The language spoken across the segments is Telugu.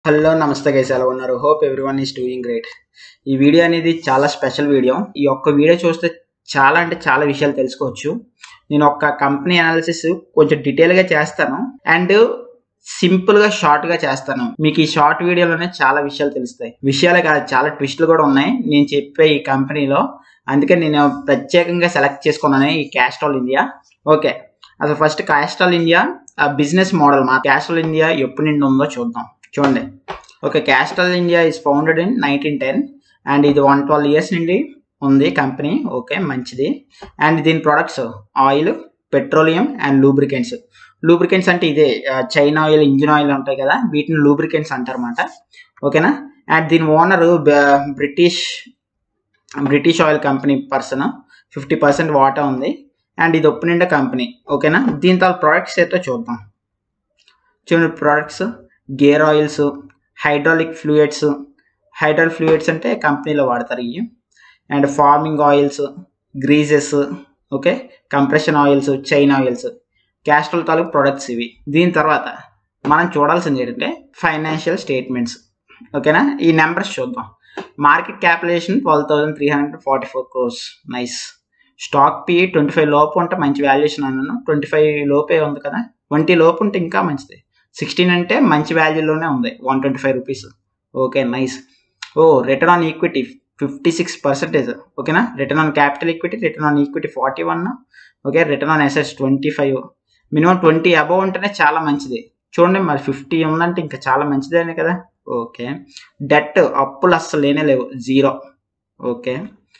హలో నమస్తే గైస్ ఎలా ఉన్నారు hope everyone is doing great ఈ వీడియో అనేది చాలా స్పెషల్ వీడియో ఈ ఒక్క వీడియో చూస్తే చాలా అంటే చాలా విషయాలు తెలుసుకోవచ్చు నేను ఒక కంపెనీ అనాలిసిస్ కొంచెం డీటెయిల్గా చేస్తాను అండ్ సింపుల్గా షార్ట్గా చేస్తాను మీకు ఈ షార్ట్ వీడియోలోనే చాలా విషయాలు తెలుస్తాయి విషయాలే కాదు చాలా ట్విస్టులు కూడా ఉన్నాయి నేను చెప్పే ఈ కంపెనీలో అందుకే నేను ప్రత్యేకంగా సెలెక్ట్ చేసుకున్నాను ఈ క్యాస్ట్రాల్ ఇండియా ఓకే అసలు first Castrol India business model మా క్యాస్ట్రాల్ ఇండియా ఎప్పటి నుండి ఉందో చూద్దాం చూడండి okay Castrol India is founded in nineteen ten and ఇది వన్ ట్వెల్వ్ ఇయర్స్ నుండి ఉంది కంపెనీ ఓకే మంచిది అండ్ దీని products oil petroleum and lubricants lubricants అంటే ఇదే చైనా ఆయిల్ ఇంజిన్ ఆయిల్ ఉంటాయి కదా వీటిని లూబ్రికెంట్స్ అంటారన్నమాట ఓకేనా అండ్ దీని owner British British oil company person fifty percent వాటా ఉంది అండ్ ఇది ఒప్పినిండా కంపెనీ ఓకేనా దీని తర్వాత ప్రొడక్ట్స్ అయితే చూద్దాం చూడండి products gear oils hydraulic fluids hydraulic fluids అంటే కంపెనీలో వాడతారు ఇవి and farming oils greases okay compression oils chain oils Castrol తాలూకు ప్రొడక్ట్స్ ఇవి దీని తర్వాత మనం చూడాల్సింది ఏంటంటే ఫైనాన్షియల్ స్టేట్మెంట్స్ ఓకేనా ఈ నెంబర్స్ చూద్దాం market capitalisation twelve thousand three hundred forty four crores nice stock P twenty five లోపు ఉంటే మంచి వాల్యుయేషన్ అన్నాను ట్వంటీ ఫైవ్ లోపే ఉంది కదా ట్వంటీ లోపు ఉంటే ఇంకా మంచిది సిక్స్టీన్ అంటే మంచి వాల్యూలోనే ఉంది one twenty five rupees okay nice ఓ return on equity fifty six percentage ఓకేనా return on capital equity return on equity forty one okay return on assets twenty five minimum twenty above ఉంటేనే చాలా మంచిది చూడండి మరి ఫిఫ్టీ ఉందంటే ఇంకా చాలా మంచిదేనే కదా ఓకే డెట్ అప్పులు అస్సలు లేనే లేవు జీరో ఓకే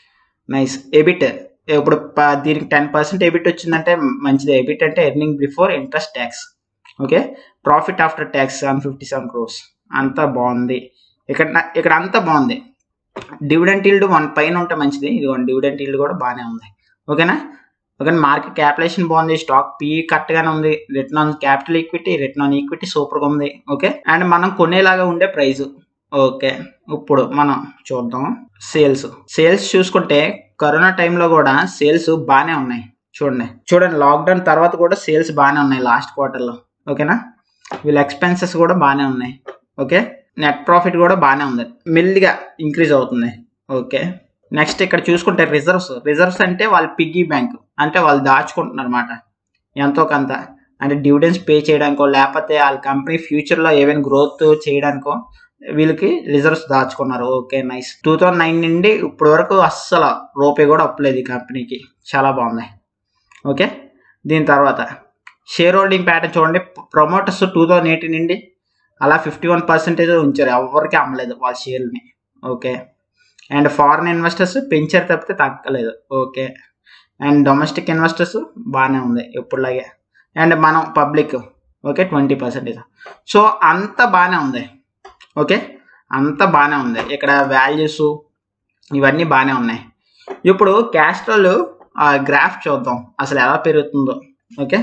నైస్ ఎబిట్ ఇప్పుడు ప- దీనికి టెన్ పర్సెంట్ ఎబిట్ వచ్చిందంటే మంచిది ఎబిట్ అంటే earning before interest tax okay profit after tax one fifty seven crores అంతా బాగుంది ఇక్కడ నా- ఇక్కడ అంతా బాగుంది డివిడెంట్ ఈల్డ్ వన్ పైన ఉంటే మంచిది ఇది వన్ డివిడెంట్ ఈల్డ్ కూడా బాగానే ఉంది ఓకేనా ఓకే మార్కెట్ క్యాపిటలేషన్ బాగుంది స్టాక్ పీ కరెక్ట్గానే ఉంది return on capital equity return on equity సూపర్గా ఉంది ఓకే అండ్ మనం కొనేలాగా ఉండే ప్రైస్ ఓకే ఇప్పుడు మనం చూద్దాం సేల్స్ సేల్స్ చూసుకుంటే కరోనా టైంలో కూడా సేల్స్ బాగానే ఉన్నాయి చూడండి చూడండి లాక్డౌన్ తర్వాత కూడా సేల్స్ బాగానే ఉన్నాయి లాస్ట్ క్వార్టర్లో ఓకేనా వీళ్ళ ఎక్స్పెన్సెస్ కూడా బాగానే ఉన్నాయి ఓకే నెట్ ప్రాఫిట్ కూడా బాగానే ఉంది మెల్లిగా ఇంక్రీజ్ అవుతుంది ఓకే నెక్స్ట్ ఇక్కడ చూసుకుంటే రిజర్వ్స్ రిజర్వ్స్ అంటే వాళ్ళ పిగ్గీ బ్యాంక్ అంటే వాళ్ళు దాచుకుంటున్నారు అనమాట ఎంతో కొంత అంటే డివిడెన్స్ పే చేయడానికో లేకపోతే వాళ్ళ కంపెనీ ఫ్యూచర్లో ఏమైనా గ్రోత్ చేయడానికో వీళ్ళకి రిజర్వ్స్ దాచుకున్నారు okay nice two thousand nine నుండి ఇప్పటి వరకు అస్సలు రూపాయి కూడా అప్పలేదు ఈ కంపెనీకి చాలా బాగుంది ఓకే దీని తర్వాత షేర్ హోల్డింగ్ ప్యాటర్న్ చూడండి ప్రమోటర్స్ టూ థౌజండ్ ఎయిటీన్ నుండి అలా ఫిఫ్టీ వన్ పర్సెంటేజ్ ఉంచారు ఎవరికి అమ్మలేదు వాళ్ళ షేర్ని ఓకే అండ్ ఫారిన్ ఇన్వెస్టర్స్ పెంచారు తప్పితే తగ్గలేదు ఓకే అండ్ డొమెస్టిక్ ఇన్వెస్టర్స్ బాగానే ఉంది ఎప్పుడులాగే అండ్ మనం public okay twenty percentage so అంత బాగానే ఉంది ఓకే అంత బాగానే ఉంది ఇక్కడ వాల్యూస్ ఇవన్నీ బాగానే ఉన్నాయి ఇప్పుడు క్యాస్ట్రల్ గ్రాఫ్ చూద్దాం అసలు ఎలా పెరుగుతుందో ఓకే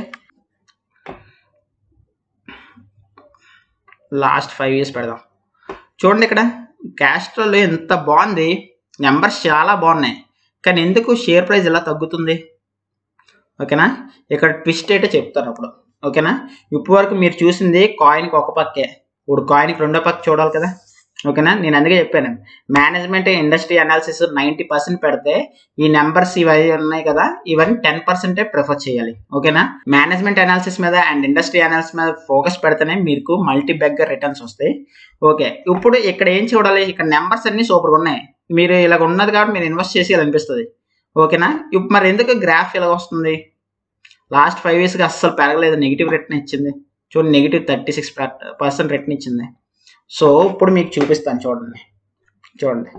లాస్ట్ ఫైవ్ ఇయర్స్ పెడదాం చూడండి ఇక్కడ క్యాస్ట్రల్ ఎంత బాగుంది నెంబర్స్ చాలా బాగున్నాయి కానీ ఎందుకు షేర్ ప్రైస్ ఇలా తగ్గుతుంది ఓకేనా ఇక్కడ ట్విస్ట్ అయితే చెప్తాను అప్పుడు ఓకేనా ఇప్పటి వరకు మీరు చూసింది కాయిన్కి ఒక పక్కే ఇప్పుడు కాయిన్కి రెండో పక్క చూడాలి కదా ఓకేనా నేను అందుకే చెప్పాను management industry analysis ninety percent పెడితే ఈ నెంబర్స్ ఇవన్నీ ఉన్నాయి కదా ఇవన్నీ టెన్ పర్సెంటే ప్రిఫర్ చేయాలి ఓకేనా మేనేజ్మెంట్ అనాలిసిస్ మీద అండ్ ఇండస్ట్రీ అనాలిసిస్ మీద ఫోకస్ పెడితేనే మీకు మల్టీ బెగ్గర్ రిటర్న్స్ వస్తాయి ఓకే ఇప్పుడు ఇక్కడ ఏం చూడాలి ఇక్కడ నెంబర్స్ అన్ని సూపర్గా ఉన్నాయి మీరు ఇలాగ ఉన్నది కాబట్టి మీరు ఇన్వెస్ట్ చేసి అనిపిస్తుంది ఓకేనా ఇప్పుడు మరి ఎందుకు గ్రాఫ్ ఇలా వస్తుంది లాస్ట్ ఫైవ్ ఇయర్స్కి అస్సలు పెరగలేదు నెగిటివ్ రిటర్న్ ఇచ్చింది చూడండి negative thirty six percent return ఇచ్చింది సో ఇప్పుడు మీకు చూపిస్తాను చూడండి చూడండి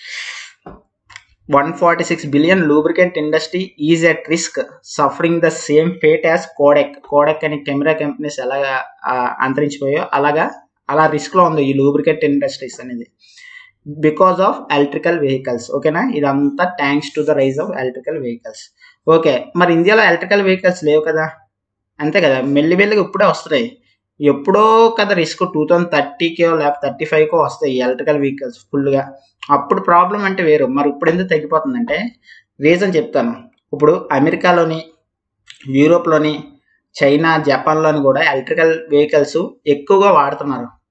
one forty six billion lubricant industry is at risk suffering the same fate as Kodak Kodak అనే కెమెరా కంపెనీస్ ఎలాగా ఆ, అంతరించిపోయో అలాగా అలా రిస్క్లో ఉంది ఈ లూబ్రికెంట్ ఇండస్ట్రీస్ అనేది బికాస్ ఆఫ్ ఎలక్ట్రికల్ వెహికల్స్ ఓకేనా ఇదంతా thanks to the rise of electrical vehicles okay మరి ఇండియాలో ఎలక్ట్రికల్ వెహికల్స్ లేవు కదా అంతే కదా మెల్లి మెల్లిగా ఇప్పుడే వస్తున్నాయి ఎప్పుడో కదా రిస్క్ టూ థౌజండ్ థర్టీకో లేకపోతే థర్టీ ఫైవ్కో వస్తాయి ఎలక్ట్రికల్ వెహికల్స్ ఫుల్గా అప్పుడు ప్రాబ్లం అంటే వేరు మరి ఇప్పుడు ఎందుకు తగ్గిపోతుందంటే రీజన్ చెప్తాను ఇప్పుడు అమెరికాలోని యూరోప్లోని చైనా జపాన్లోని కూడా ఎలక్ట్రికల్ వెహికల్స్ ఎక్కువగా వాడుతున్నారు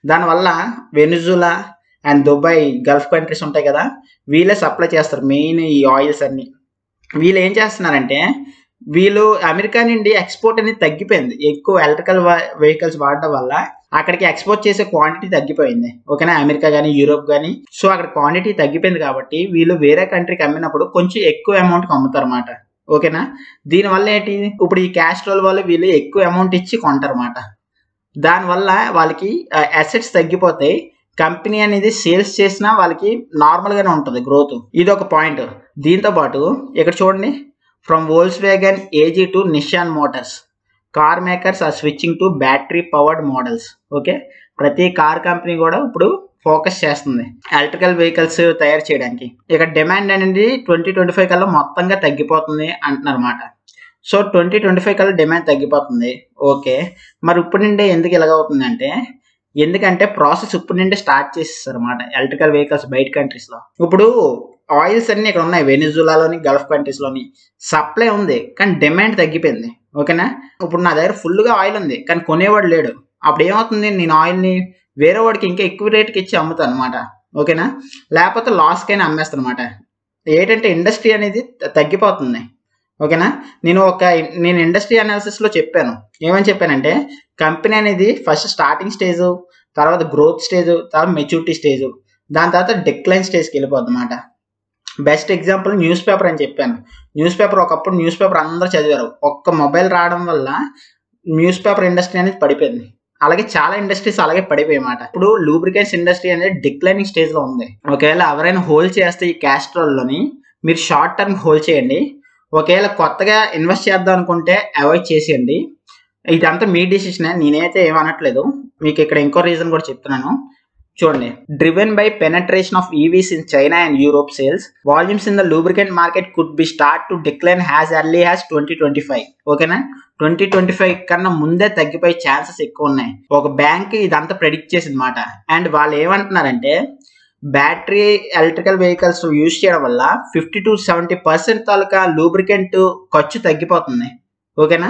దానివల్ల Venezuela and Dubai Gulf countries ఉంటాయి కదా వీళ్ళే సప్లై చేస్తారు మెయిన్ ఈ ఆయిల్స్ అన్ని వీళ్ళు ఏం చేస్తున్నారంటే వీళ్ళు అమెరికా నుండి ఎక్స్పోర్ట్ అనేది తగ్గిపోయింది ఎక్కువ ఎలక్ట్రికల్ వెహికల్స్ వాడడం వల్ల అక్కడికి ఎక్స్పోర్ట్ చేసే క్వాంటిటీ తగ్గిపోయింది ఓకేనా అమెరికా కానీ యూరోప్ కానీ సో అక్కడ క్వాంటిటీ తగ్గిపోయింది కాబట్టి వీళ్ళు వేరే కంట్రీకి అమ్మినప్పుడు కొంచెం ఎక్కువ అమౌంట్కి అమ్ముతారు అన్నమాట ఓకేనా దీనివల్ల ఏంటి ఇప్పుడు ఈ క్యాస్ట్రోల్ వాళ్ళు వీళ్ళు ఎక్కువ అమౌంట్ ఇచ్చి కొంటారు అన్నమాట దానివల్ల వాళ్ళకి అసెట్స్ తగ్గిపోతాయి కంపెనీ అనేది సేల్స్ చేసినా వాళ్ళకి నార్మల్గానే ఉంటుంది గ్రోత్ ఇది ఒక పాయింట్ దీంతో పాటు ఇక్కడ చూడండి from Volkswagen AG to Nissan Motors car makers are switching to battery powered models okay ప్రతి కార్ కంపెనీ కూడా ఇప్పుడు ఫోకస్ చేస్తుంది ఎలక్ట్రికల్ వెహికల్స్ తయారు చేయడానికి ఇక డిమాండ్ అనేది ట్వంటీ ట్వంటీ ఫైవ్ కల్లా మొత్తంగా తగ్గిపోతుంది అంటున్నారు అనమాట సో ట్వంటీ ట్వంటీ ఫైవ్ కల్లా డిమాండ్ తగ్గిపోతుంది ఓకే మరి ఇప్పుడు నుండే ఎందుకు ఇలాగవుతుందంటే ఎందుకంటే ప్రాసెస్ ఇప్పుడు నుండే స్టార్ట్ చేసేస్తారు అనమాట ఎలక్ట్రికల్ వెహికల్స్ బయట కంట్రీస్లో ఇప్పుడు ఆయిల్స్ అన్ని ఇక్కడ ఉన్నాయి వెనిజులాలోని గల్ఫ్ కంట్రీస్లోని సప్లై ఉంది కానీ డిమాండ్ తగ్గిపోయింది ఓకేనా ఇప్పుడు నా దగ్గర ఫుల్గా ఆయిల్ ఉంది కానీ కొనేవాడు లేడు అప్పుడు ఏమవుతుంది నేను ఆయిల్ని వేరే వాడికి ఇంకా ఎక్కువ రేట్కి ఇచ్చి అమ్ముతాను అనమాట ఓకేనా లేకపోతే లాస్కైనా అమ్మేస్తాను అనమాట ఏంటంటే ఇండస్ట్రీ అనేది తగ్గిపోతుంది ఓకేనా నేను ఒక నేను ఇండస్ట్రీ అనాలిసిస్లో చెప్పాను ఏమని చెప్పానంటే కంపెనీ అనేది ఫస్ట్ స్టార్టింగ్ స్టేజ్ తర్వాత గ్రోత్ స్టేజ్ తర్వాత మెచ్యూరిటీ స్టేజ్ దాని తర్వాత డిక్లైన్ స్టేజ్కి వెళ్ళిపోద్ది అనమాట బెస్ట్ ఎగ్జాంపుల్ న్యూస్ పేపర్ అని చెప్పాను న్యూస్ పేపర్ ఒకప్పుడు న్యూస్ పేపర్ అందరూ చదివారు ఒక్క మొబైల్ రావడం వల్ల న్యూస్ పేపర్ ఇండస్ట్రీ అనేది పడిపోయింది అలాగే చాలా ఇండస్ట్రీస్ అలాగే పడిపోయామాట ఇప్పుడు లూబ్రికెన్స్ ఇండస్ట్రీ అనేది డిక్లైనింగ్ స్టేజ్ లో ఉంది ఒకవేళ ఎవరైనా హోల్డ్ చేస్తే ఈ క్యాస్ట్రోల్లోని మీరు షార్ట్ టర్మ్ హోల్డ్ చేయండి ఒకవేళ కొత్తగా ఇన్వెస్ట్ చేద్దాం అనుకుంటే అవాయిడ్ చేసేయండి ఇదంతా మీ డిసిషనే నేనైతే ఏమనట్లేదు మీకు ఇక్కడ ఇంకో రీజన్ కూడా చెప్తున్నాను చూడండి driven by penetration of EVs in China and Europe sales volumes in the lubricant market could be start to decline has early has twenty twenty five ఓకేనా ట్వంటీ ట్వంటీ ఫైవ్ కన్నా ముందే తగ్గిపోయే ఛాన్సెస్ ఎక్కువ ఉన్నాయి ఒక బ్యాంక్ ఇదంతా ప్రెడిక్ట్ చేసింది మాట అండ్ వాళ్ళు ఏమంటున్నారంటే బ్యాటరీ ఎలక్ట్రికల్ వెహికల్స్ యూజ్ చేయడం వల్ల ఫిఫ్టీ టు సెవెంటీ పర్సెంట్ తాలూకా లూబ్రికెంట్ ఖర్చు తగ్గిపోతుంది ఓకేనా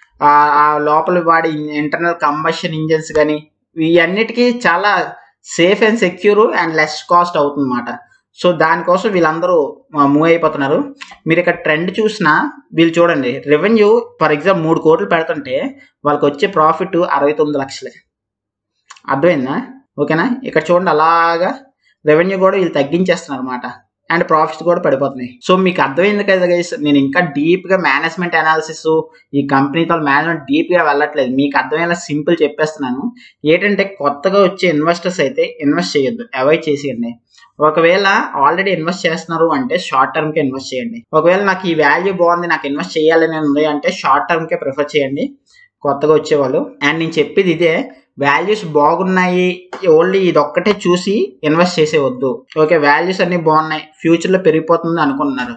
ఆ లోపల వాడి ఇంటర్నల్ కంబషన్ ఇంజన్స్ కానీ ఇవన్నిటికీ చాలా safe and secure and less cost అవుతుంది అన్నమాట సో దానికోసం వీళ్ళందరూ మూవ్ అయిపోతున్నారు మీరు ఇక్కడ ట్రెండ్ చూసినా వీళ్ళు చూడండి రెవెన్యూ ఫర్ ఎగ్జాంపుల్ మూడు కోట్లు పెడుతుంటే వాళ్ళకి వచ్చే ప్రాఫిట్ అరవై తొమ్మిది లక్షలే అర్థమైందా ఓకేనా ఇక్కడ చూడండి అలాగా రెవెన్యూ కూడా వీళ్ళు తగ్గించేస్తున్నారు అనమాట అండ్ ప్రాఫిట్స్ కూడా పడిపోతున్నాయి సో మీకు అర్థమైంది కదా గైస్ నేను ఇంకా డీప్గా మేనేజ్మెంట్ అనాలిసిస్ ఈ కంపెనీతో మేనేజ్మెంట్ డీప్గా వెళ్ళట్లేదు మీకు అర్థమయ్యేలా సింపుల్ చెప్పేస్తున్నాను ఏంటంటే కొత్తగా వచ్చే ఇన్వెస్టర్స్ అయితే ఇన్వెస్ట్ చేయొద్దు అవాయిడ్ చేసేయండి ఒకవేళ ఆల్రెడీ ఇన్వెస్ట్ చేస్తున్నారు అంటే షార్ట్ టర్మ్కే ఇన్వెస్ట్ చేయండి ఒకవేళ నాకు ఈ వాల్యూ బాగుంది నాకు ఇన్వెస్ట్ చేయాలని ఉంది అంటే షార్ట్ టర్మ్కే ప్రిఫర్ చేయండి కొత్తగా వచ్చేవాళ్ళు అండ్ నేను చెప్పేది ఇదే వాల్యూస్ బాగున్నాయి ఓన్లీ ఇది ఒక్కటే చూసి ఇన్వెస్ట్ చేసేవద్దు ఓకే వాల్యూస్ అన్ని బాగున్నాయి ఫ్యూచర్లో పెరిగిపోతుంది అనుకుంటున్నారు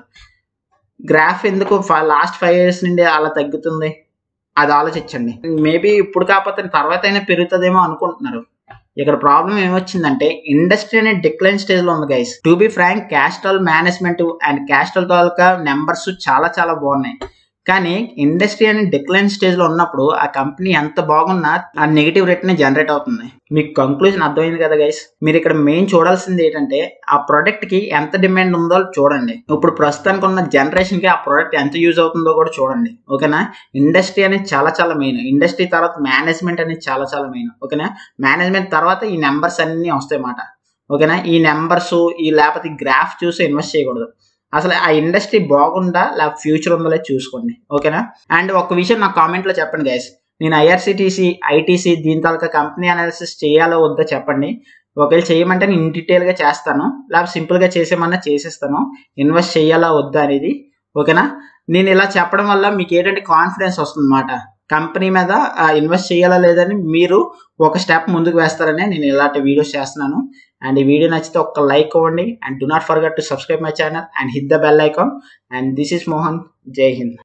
గ్రాఫ్ ఎందుకు లాస్ట్ ఫైవ్ ఇయర్స్ నుండి అలా తగ్గుతుంది అది ఆలోచించండి మేబీ ఇప్పుడు కాకపోతే తర్వాత అయినా పెరుగుతుందేమో అనుకుంటున్నారు ఇక్కడ ప్రాబ్లం ఏమొచ్చిందంటే ఇండస్ట్రీ అనే డిక్లైన్ స్టేజ్ లో ఉంది guys to be frank Castrol management and Castrol తాలూకా నెంబర్స్ చాలా చాలా బాగున్నాయి కానీ ఇండస్ట్రీ అనే డిక్లైన్ స్టేజ్ లో ఉన్నప్పుడు ఆ కంపెనీ ఎంత బాగున్నా ఆ నెగిటివ్ రేట్ నే జనరేట్ అవుతుంది మీకు కంక్లూజన్ అర్థమైంది కదా గైస్ మీరు ఇక్కడ మెయిన్ చూడాల్సింది ఏంటంటే ఆ ప్రోడక్ట్ కి ఎంత డిమాండ్ ఉందో చూడండి ఇప్పుడు ప్రస్తుతానికి ఉన్న జనరేషన్ కి ఆ ప్రోడక్ట్ ఎంత యూజ్ అవుతుందో కూడా చూడండి ఓకేనా ఇండస్ట్రీ అనేది చాలా చాలా మెయిన్ ఇండస్ట్రీ తర్వాత మేనేజ్మెంట్ అనేది చాలా చాలా మెయిన్ ఓకేనా మేనేజ్మెంట్ తర్వాత ఈ నెంబర్స్ అన్ని వస్తాయి అన్నమాట ఓకేనా ఈ నెంబర్స్ ఈ లేకపోతే గ్రాఫ్ చూసి ఇన్వెస్ట్ చేయకూడదు అసలు ఆ ఇండస్ట్రీ బాగుందా లేకపోతే ఫ్యూచర్ ఉందో లేదు చూసుకోండి ఓకేనా అండ్ ఒక విషయం నాకు కామెంట్లో చెప్పండి గైస్ నేను ఐఆర్సిటీసీ ఐటీసీ దీని తాలూకా కంపెనీ అనాలిసిస్ చేయాలో వద్దో చెప్పండి ఒకవేళ చేయమంటే నేను ఇన్ డీటెయిల్గా చేస్తాను లేకపోతే సింపుల్గా చేసేమన్నా చేసేస్తాను ఇన్వెస్ట్ చేయాలా వద్దా అనేది ఓకేనా నేను ఇలా చెప్పడం వల్ల మీకు ఏంటంటే కాన్ఫిడెన్స్ వస్తుంది అనమాట కంపెనీ మీద ఇన్వెస్ట్ చేయాలా లేదని మీరు ఒక స్టెప్ ముందుకు వేస్తారని నేను ఇలాంటి వీడియోస్ చేస్తున్నాను అండ్ ఈ వీడియో నచ్చితే ఒక లైక్ ఇవ్వండి and do not forget to subscribe my channel and hit the bell icon and this is Mohan Jai Hind